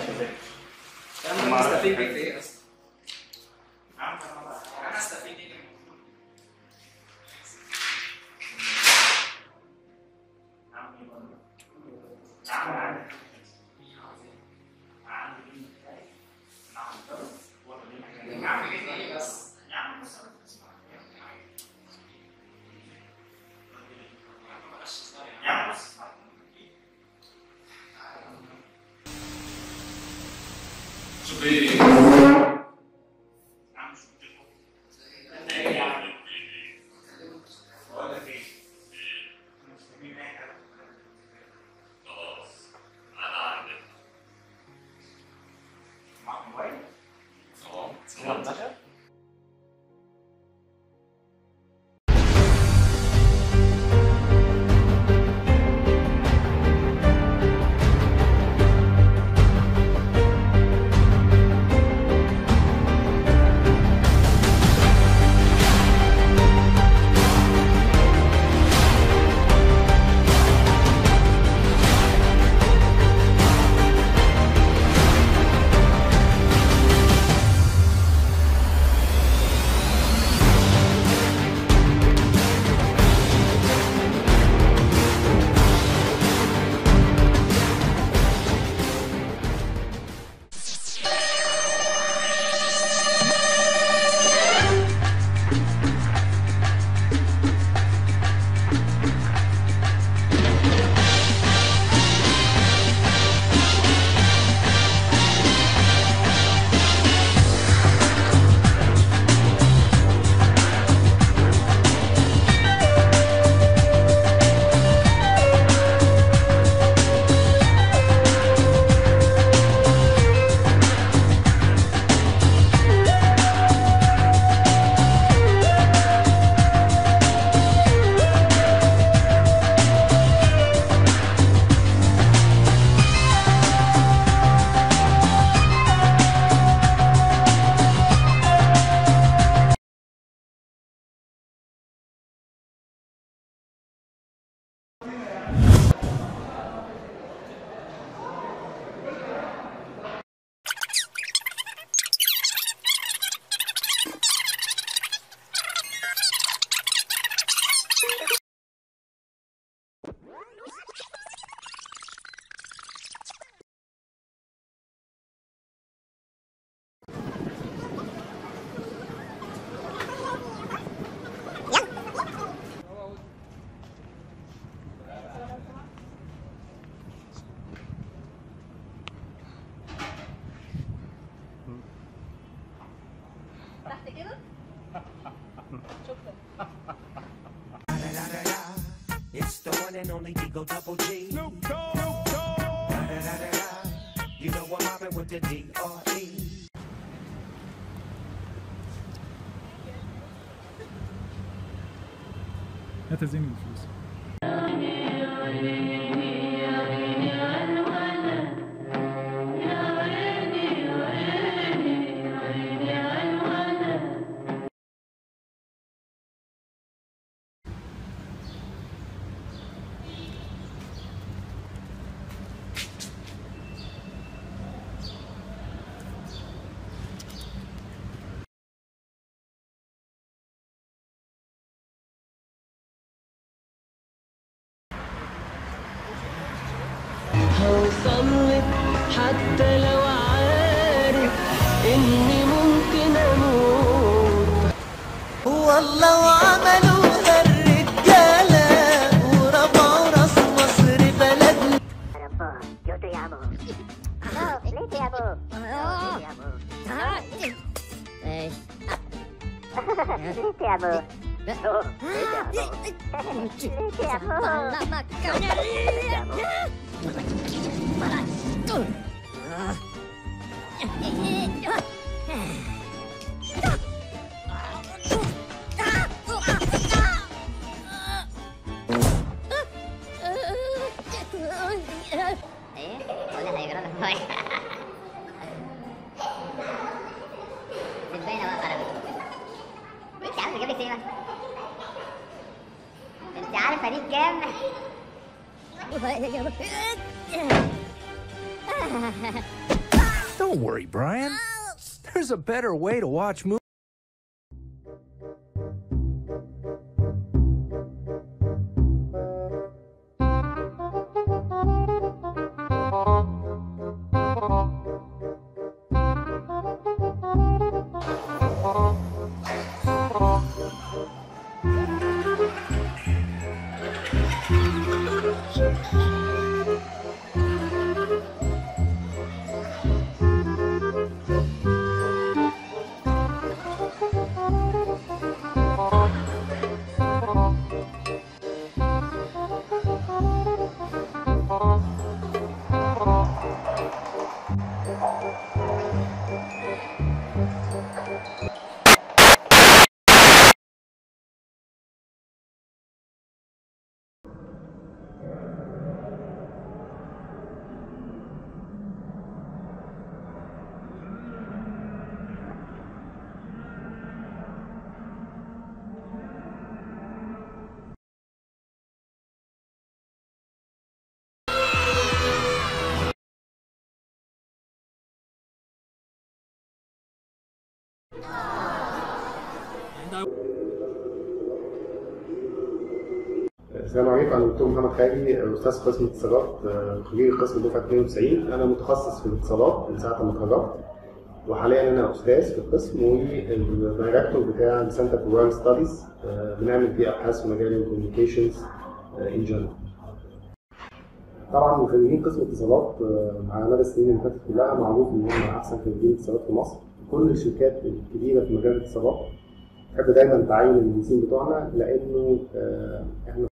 انا مستفيد بيك في ايه اصلا؟ انا استفيد ايه؟ تحت كده شكرا It's the one and only Digo Double G. Snoop Dogg. You know I'm mobbing with the D.R.E. هات اديني الفلوس هوصلك حتى لو عارف اني ممكن اموت والله وعملوها الرجاله ورفعوا راس مصر بلدنا Yo te amo. No, él te amo. Yo te amo. Eh, Él te amo. No, él te amo. Él te amo. la macana. ايه ولا هيجرى لك هاي بتبين بقى خربت انت عارف جابت ايه بقى انت عارفه دي بكام Don't worry, Brian. There's a better way to watch movies. السلام عليكم انا دكتور محمد خالي استاذ قسم اتصالات آه، خريج قسم دفعه 92 انا متخصص في الاتصالات من ساعه ما اتخرجت وحاليا انا استاذ في القسم والدايركتور بتاع السنتر فور وايرلد ستاديز بنعمل فيه ابحاث في مجال الكوميونيكيشنز ان جنرال طبعا خريجين قسم اتصالات آه، على مدى السنين اللي فاتت كلها معروف ان هم احسن خريجين اتصالات في مصر كل الشركات الكبيره في مجال الاتصالات تحب دايما تعين المهندسين بتوعنا لانه آه، احنا